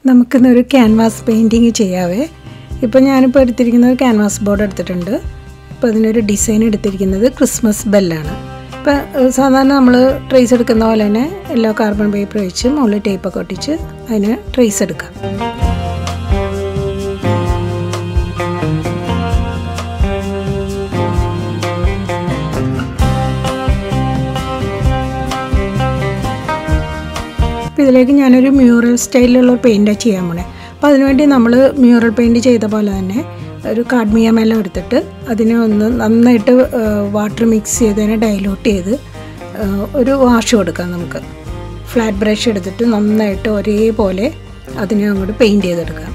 നമുക്കിന്നൊരു canvas painting ചെയ്യാവേ ഇപ്പോൾ ഞാനിപ്പോൾ എടുത്തിരിക്കുന്നത് ഒരു ക്യാൻവാസ് ബോർഡ് എടുത്തിട്ടുണ്ട് ഇപ്പോൾ അതിനൊരു ഡിസൈൻ എടുത്തിരിക്കുന്നത് ക്രിസ്മസ് ബെല്ലാണ് ഇപ്പോൾ ഏഹ്, സാധാരണ നമ്മൾ ട്രേസ് എടുക്കുന്ന പോലെ തന്നെ യെല്ലോ കാർബൺ പേപ്പർ വെച്ച് മുകളിൽ ടേപ്പൊക്കെ ഒട്ടിച്ച് അതിന് ട്രേസ് എടുക്കാം അപ്പോൾ ഇതിലേക്ക് ഞാനൊരു മ്യൂറൽ സ്റ്റൈലിലുള്ള പെയിൻറ്റാണ് ചെയ്യാൻ പോണേ അപ്പോൾ അതിനുവേണ്ടി നമ്മൾ മ്യൂറൽ പെയിൻറ്റ് ചെയ്ത പോലെ തന്നെ ഒരു കാഡ്മിയം എല്ലാം എടുത്തിട്ട് അതിനെ ഒന്ന് നന്നായിട്ട് വാട്ടർ മിക്സ് ചെയ്തതിനെ ഡൈലൂട്ട് ചെയ്ത് ആ, ഒരു വാഷ് കൊടുക്കാം നമുക്ക് ഫ്ലാറ്റ് ബ്രഷ് എടുത്തിട്ട് നന്നായിട്ട് ഒരേപോലെ അതിനെ അങ്ങോട്ട് പെയിൻറ്റ് ചെയ്തെടുക്കാം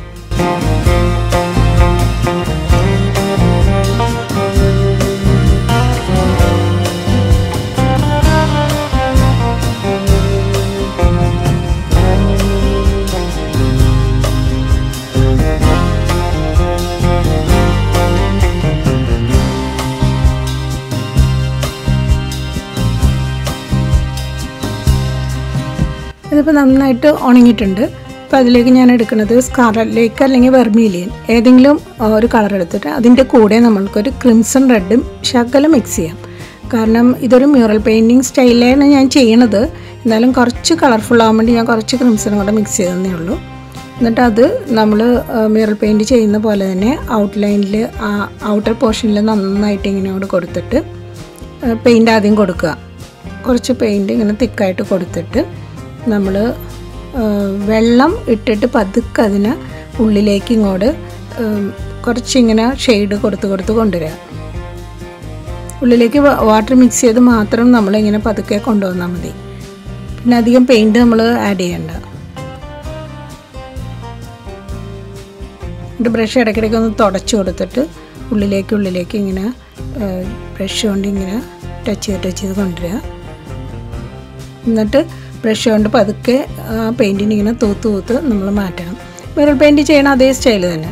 ഇതിപ്പോൾ നന്നായിട്ട് ഉണങ്ങിയിട്ടുണ്ട് അപ്പോൾ അതിലേക്ക് ഞാൻ എടുക്കുന്നത് സ്കാർലറ്റിലേക്ക് അല്ലെങ്കിൽ വെർമീലിയൻ ഏതെങ്കിലും ആ, ഒരു കളർ എടുത്തിട്ട് അതിൻ്റെ കൂടെ നമ്മൾക്കൊരു ക്രിംസൺ റെഡും ശകലം മിക്സ് ചെയ്യാം കാരണം ഇതൊരു മ്യൂറൽ പെയിൻറ്റിങ് സ്റ്റൈലിലാണ് ഞാൻ ചെയ്യണത് എന്നാലും കുറച്ച് കളർഫുൾ ആകാൻ വേണ്ടി ഞാൻ കുറച്ച് ക്രിംസൺ കൂടെ മിക്സ് ചെയ്തതേ ഉള്ളൂ എന്നിട്ട് അത് നമ്മൾ മ്യൂറൽ പെയിൻറ്റ് ചെയ്യുന്ന പോലെ തന്നെ ഔട്ട്ലൈനിൽ ആ ഔട്ടർ പോർഷനിൽ നന്നായിട്ട് ഇങ്ങനെ കൂടെ കൊടുത്തിട്ട് പെയിൻ്റ് ആദ്യം കൊടുക്കുക കുറച്ച് പെയിൻറ്റ് ഇങ്ങനെ തിക്കായിട്ട് കൊടുത്തിട്ട് നമ്മൾ വെള്ളം ഇട്ടിട്ട് പതുക്കെ അതിനെ ഉള്ളിലേക്ക് ഇങ്ങോട്ട് ഉം, കുറച്ചിങ്ങനെ ഷെയ്ഡ് കൊടുത്ത് കൊടുത്ത് കൊണ്ടുവരിക ഉള്ളിലേക്ക് വാട്ടർ മിക്സ് ചെയ്ത് മാത്രം നമ്മളിങ്ങനെ പതുക്കെ കൊണ്ടുവന്നാൽ മതി പിന്നെ അധികം പെയിൻറ്റ് നമ്മൾ ആഡ് ചെയ്യണ്ട എന്നിട്ട് ബ്രഷ് ഇടയ്ക്കിടയ്ക്ക് ഒന്ന് തുടച്ച് കൊടുത്തിട്ട് ഉള്ളിലേക്ക് ഉള്ളിലേക്ക് ഇങ്ങനെ ബ്രഷ് കൊണ്ട് ഇങ്ങനെ ടച്ച് ചെയ്ത് ടച്ച് ചെയ്ത് കൊണ്ടുവരിക എന്നിട്ട് ബ്രഷ് കൊണ്ട് പതുക്കെ ആ പെയിൻറ്റിന് ഇങ്ങനെ തൂത്ത് തൂത്ത് നമ്മൾ മാറ്റണം മിറൽ പെയിൻറ്റ് ചെയ്യണ അതേ സ്റ്റൈൽ തന്നെ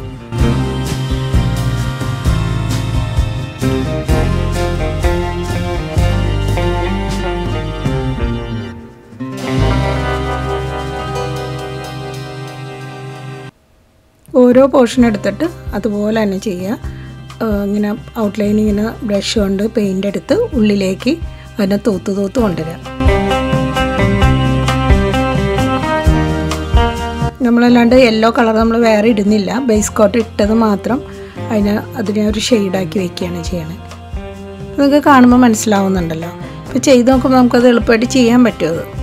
ഓരോ പോർഷൻ എടുത്തിട്ട് അതുപോലെ തന്നെ ചെയ്യുക ആ, ഇങ്ങനെ ഔട്ട്ലൈൻ ഇങ്ങനെ ബ്രഷ് കൊണ്ട് പെയിൻ്റ് എടുത്ത് ഉള്ളിലേക്ക് അതിനെ തൂത്ത് തൂത്ത് കൊണ്ടുവരിക നമ്മളല്ലാണ്ട് യെല്ലോ കളർ നമ്മൾ വേറെ ഇടുന്നില്ല ബേസ് കോട്ട് ഇട്ടത് മാത്രം അതിനെ അതിനെ ഒരു ഷെയ്ഡാക്കി വെക്കുകയാണ് ചെയ്യണത് നിങ്ങൾക്ക് കാണുമ്പോൾ മനസ്സിലാവുന്നുണ്ടല്ലോ ഇപ്പോൾ ചെയ്ത് നോക്കുമ്പോൾ നമുക്കത് എളുപ്പമായിട്ട് ചെയ്യാൻ പറ്റും അത്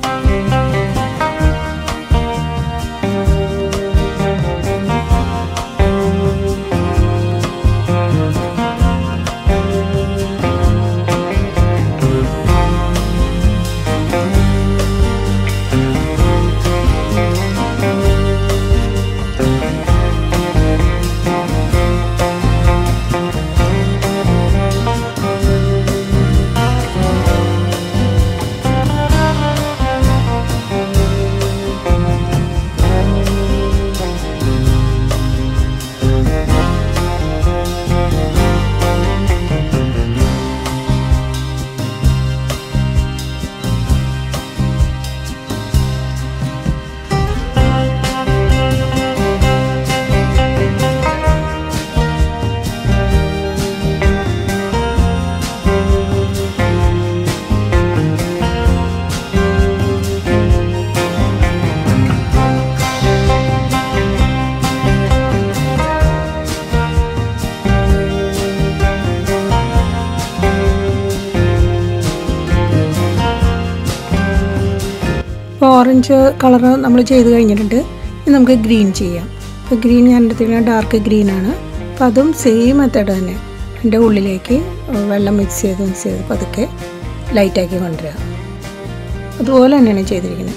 ഇപ്പോൾ ഓറഞ്ച് കളർ നമ്മൾ ചെയ്ത് കഴിഞ്ഞിട്ടുണ്ട് ഇനി നമുക്ക് ഗ്രീൻ ചെയ്യാം ഇപ്പോൾ ഗ്രീൻ ഞാൻ എടുത്തിരിക്കുന്നത് ഡാർക്ക് ഗ്രീൻ ആണ് അപ്പോൾ അതും സെയിം മെത്തേഡ് തന്നെ അതിൻ്റെ ഉള്ളിലേക്ക് വെള്ളം മിക്സ് ചെയ്ത് മിക്സ് ചെയ്ത് പതുക്കെ ലൈറ്റാക്കി കൊണ്ടുവരിക അതുപോലെ തന്നെയാണ് ചെയ്തിരിക്കുന്നത്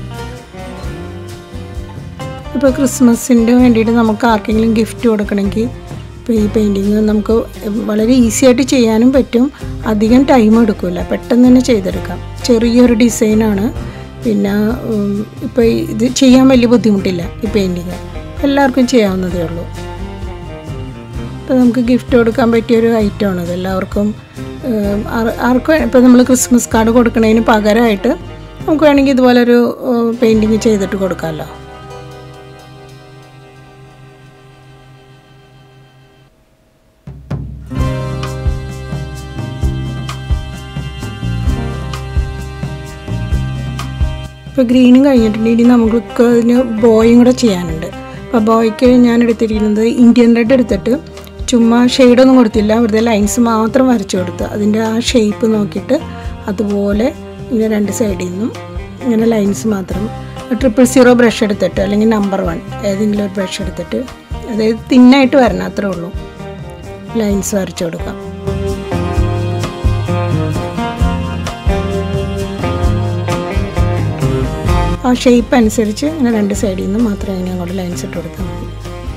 ഇപ്പോൾ ക്രിസ്മസിൻ്റെ വേണ്ടിയിട്ട് നമുക്ക് ആർക്കെങ്കിലും ഗിഫ്റ്റ് കൊടുക്കണമെങ്കിൽ ഇപ്പോൾ ഈ പെയിൻറ്റിങ് നമുക്ക് വളരെ ഈസി ആയിട്ട് ചെയ്യാനും പറ്റും അധികം ടൈം എടുക്കില്ല പെട്ടെന്ന് തന്നെ ചെയ്തെടുക്കാം ചെറിയൊരു ഡിസൈനാണ് പിന്നെ ഇപ്പോൾ ഇത് ചെയ്യാൻ വലിയ ബുദ്ധിമുട്ടില്ല ഈ പെയിൻറ്റിങ് എല്ലാവർക്കും ചെയ്യാവുന്നതേ ഉള്ളൂ ഇപ്പോൾ നമുക്ക് ഗിഫ്റ്റ് കൊടുക്കാൻ പറ്റിയൊരു ഐറ്റമാണ് ഇത് എല്ലാവർക്കും ഏഹ്, ആർ- ആർക്കും ഇപ്പോൾ നമ്മൾ ക്രിസ്മസ് കാർഡ് കൊടുക്കുന്നതിന് പകരമായിട്ട് നമുക്ക് വേണമെങ്കിൽ ഇതുപോലൊരു പെയിൻറ്റിങ് ചെയ്തിട്ട് കൊടുക്കാമല്ലോ ഇപ്പോൾ ഗ്രീനും കഴിഞ്ഞിട്ടുണ്ട് ഇനി നമുക്ക് അതിന് ബോയും കൂടെ ചെയ്യാനുണ്ട് അപ്പോൾ ബോയ്ക്ക് ഞാൻ എടുത്തിരിക്കുന്നത് ഇന്ത്യൻ റെഡ് എടുത്തിട്ട് ചുമ്മാ ഷെയ്ഡൊന്നും കൊടുത്തില്ല വെറുതെ ലൈൻസ് മാത്രം വരച്ചു കൊടുത്ത് അതിൻ്റെ ആ ഷേപ്പ് നോക്കിയിട്ട് അതുപോലെ ഇങ്ങനെ രണ്ട് സൈഡിൽ നിന്നും ഇങ്ങനെ ലൈൻസ് മാത്രം ട്രിപ്പിൾ സീറോ ബ്രഷ് എടുത്തിട്ട് അല്ലെങ്കിൽ നമ്പർ വൺ ഏതെങ്കിലും ഒരു ബ്രഷ് എടുത്തിട്ട് അതായത് തിന്നായിട്ട് വരണം അത്രേ ഉള്ളൂ ലൈൻസ് വരച്ചു കൊടുക്കാം ആ ഷേപ്പ് അനുസരിച്ച് ഇങ്ങനെ രണ്ട് സൈഡിൽ നിന്ന് മാത്രം ഇങ്ങനെ അങ്ങോട്ട് ലൈൻസ് ഇട്ട് കൊടുത്താൽ മതി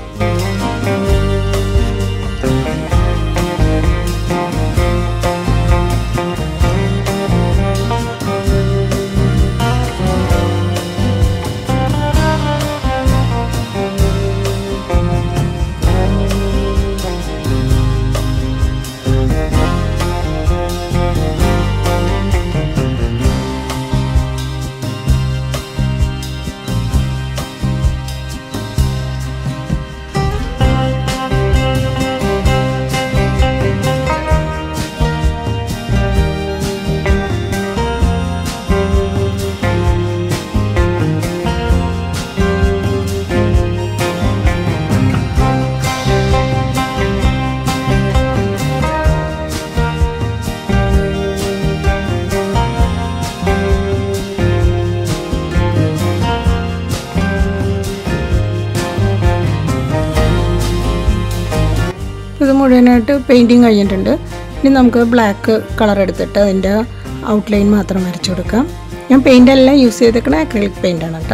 ഇത് മുഴുവനായിട്ട് പെയിൻറ്റിങ് കഴിഞ്ഞിട്ടുണ്ട് ഇനി നമുക്ക് ബ്ലാക്ക് കളർ എടുത്തിട്ട് അതിൻ്റെ ഔട്ട്ലൈൻ മാത്രം വരച്ചു കൊടുക്കാം ഞാൻ പെയിൻ്റ് എല്ലാം യൂസ് ചെയ്തേക്കണ അക്രിലിക് പെയിൻ്റാണ് കേട്ടോ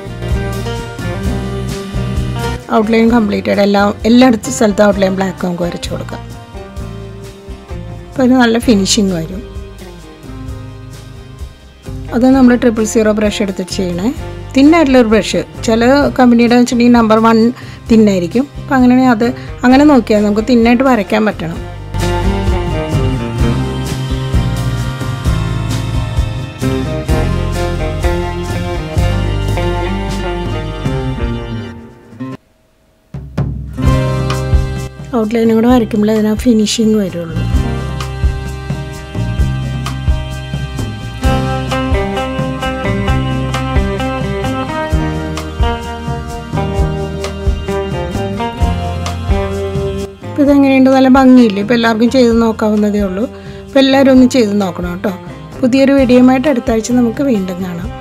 ഔട്ട്ലൈൻ കംപ്ലീറ്റഡ് എല്ലാം എല്ലായിടത്തും സ്ഥലത്ത് ഔട്ട്ലൈൻ ബ്ലാക്ക് നമുക്ക് വരച്ചു കൊടുക്കാം അപ്പോൾ ഒരു നല്ല ഫിനിഷിങ് വരും അത് നമ്മൾ ട്രിപ്പിൾ സീറോ ബ്രഷ് എടുത്തിട്ട് ചെയ്യണേ തിന്നായിട്ടുള്ളൊരു ബ്രഷ് ചില കമ്പനിയുടെ വെച്ചിട്ടുണ്ടെങ്കിൽ നമ്പർ വൺ തിന്നായിരിക്കും അപ്പം അങ്ങനെയാണെങ്കിൽ അത് അങ്ങനെ നോക്കിയാൽ നമുക്ക് തിന്നായിട്ട് വരയ്ക്കാൻ പറ്റണം ഔട്ട്ലൈനും കൂടെ വരയ്ക്കുമ്പോൾ അതിന് ഫിനിഷിങ് വരുള്ളൂ അപ്പോൾ ഇതെങ്ങനെയുണ്ട് നല്ല ഭംഗിയില്ലേ ഇപ്പോൾ എല്ലാവർക്കും ചെയ്ത് നോക്കാവുന്നതേ ഉള്ളൂ അപ്പോൾ എല്ലാവരും ഒന്ന് ചെയ്ത് നോക്കണം കേട്ടോ പുതിയൊരു വീഡിയോയുമായിട്ട് അടുത്ത ആഴ്ച നമുക്ക് വീണ്ടും കാണാം